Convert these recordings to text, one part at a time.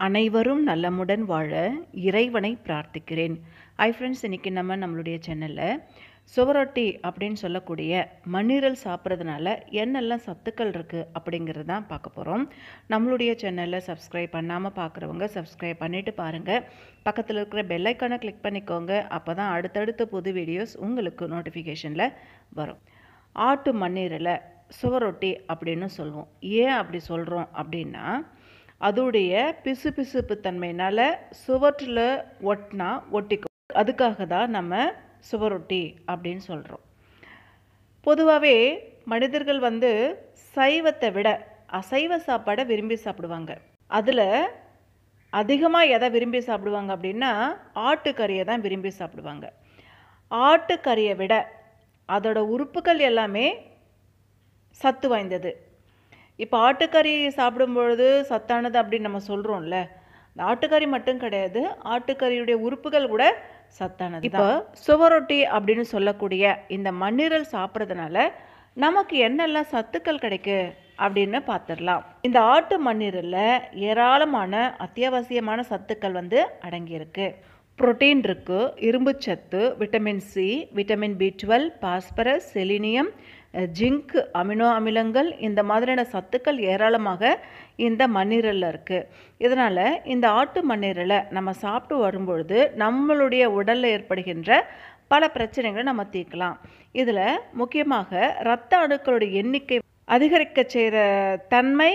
அனைவரும் நலமுடன் வாழ இறைவனை பிரார்த்திக்கிறேன் ஹை ஃப்ரெண்ட்ஸ் இன்றைக்கி நம்ம நம்மளுடைய சேனலில் சுவரொட்டி அப்படின்னு சொல்லக்கூடிய மண்ணீரல் சாப்பிட்றதுனால என்னெல்லாம் சத்துக்கள் இருக்குது அப்படிங்கிறது தான் பார்க்க போகிறோம் நம்மளுடைய சேனலில் சப்ஸ்கிரைப் பண்ணாமல் பார்க்குறவங்க சப்ஸ்கிரைப் பண்ணிவிட்டு பாருங்கள் பக்கத்தில் இருக்கிற பெல்லைக்கானை கிளிக் பண்ணிக்கோங்க அப்போ தான் அடுத்தடுத்த புது வீடியோஸ் உங்களுக்கு நோட்டிஃபிகேஷனில் வரும் ஆட்டு மண்ணீரலை சுவரொட்டி அப்படின்னு சொல்லுவோம் ஏன் அப்படி சொல்கிறோம் அப்படின்னா அதோடைய பிசு பிசுப்பு தன்மையினால் சுவற்றில் ஒட்டினா ஒட்டிக்கும் அதுக்காக தான் நம்ம சுவரொட்டி அப்படின்னு சொல்கிறோம் பொதுவாகவே மனிதர்கள் வந்து சைவத்தை விட அசைவ சாப்பாடை விரும்பி சாப்பிடுவாங்க அதில் அதிகமாக எதை விரும்பி சாப்பிடுவாங்க அப்படின்னா ஆட்டுக்கறியை தான் விரும்பி சாப்பிடுவாங்க ஆட்டுக்கறியை விட அதோட உறுப்புகள் எல்லாமே சத்து வாய்ந்தது இப்போ ஆட்டுக்கறி சாப்பிடும் பொழுது சத்தானது அப்படின்னு நம்ம சொல்கிறோம்ல இந்த ஆட்டுக்கறி மட்டும் கிடையாது ஆட்டுக்கறியுடைய உறுப்புகள் கூட சத்தானது இப்போ சுவரொட்டி அப்படின்னு சொல்லக்கூடிய இந்த மண்ணீரல் சாப்பிட்றதுனால நமக்கு என்னெல்லாம் சத்துக்கள் கிடைக்கு அப்படின்னு பார்த்துடலாம் இந்த ஆட்டு மண்ணீரலில் ஏராளமான அத்தியாவசியமான சத்துக்கள் வந்து அடங்கியிருக்கு புரோட்டீன் இருக்குது இரும்புச்சத்து vitamin C vitamin B twelve phosphorus selenium zinc amino அமிலங்கள் இந்த மாதிரியான சத்துக்கள் ஏராளமாக இந்த மண்ணீரலில் இருக்குது இதனால் இந்த ஆட்டு மண்ணீரலை நம்ம சாப்பிட்டு வரும்பொழுது நம்மளுடைய உடலில் ஏற்படுகின்ற பல பிரச்சனைகளை நம்ம தீர்க்கலாம் இதில் முக்கியமாக இரத்த அணுக்களுடைய எண்ணிக்கை அதிகரிக்க செய்கிற தன்மை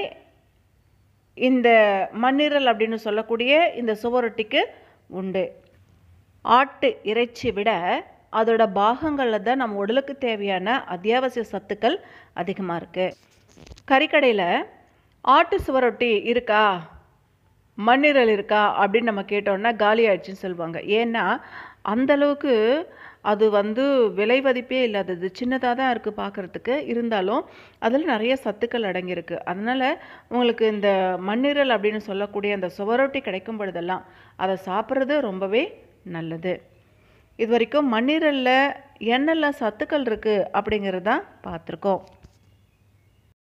இந்த மண்ணீரல் அப்படின்னு சொல்லக்கூடிய இந்த சுவரொட்டிக்கு உண்டு ஆட்டு இறைச்சி விட அதோட பாகங்களில் தான் நம்ம உடலுக்கு தேவையான அத்தியாவசிய சத்துக்கள் அதிகமாக இருக்குது கறிக்கடையில் ஆட்டு சுவரொட்டி இருக்கா மண்ணீரல் இருக்கா அப்படின்னு நம்ம கேட்டோன்னா காலி ஆயிடுச்சுன்னு சொல்லுவாங்க ஏன்னா அந்தளவுக்கு அது வந்து விலை மதிப்பே இல்லாதது சின்னதாக தான் இருக்குது பார்க்குறதுக்கு இருந்தாலும் அதில் நிறைய சத்துக்கள் அடங்கியிருக்கு அதனால் உங்களுக்கு இந்த மண்ணீரல் அப்படின்னு சொல்லக்கூடிய அந்த சுவரொட்டி கிடைக்கும் பொழுதெல்லாம் அதை சாப்பிட்றது ரொம்பவே நல்லது இது வரைக்கும் மண்ணீரலில் என்னெல்லாம் சத்துக்கள் இருக்குது அப்படிங்கிறது தான் பார்த்துருக்கோம்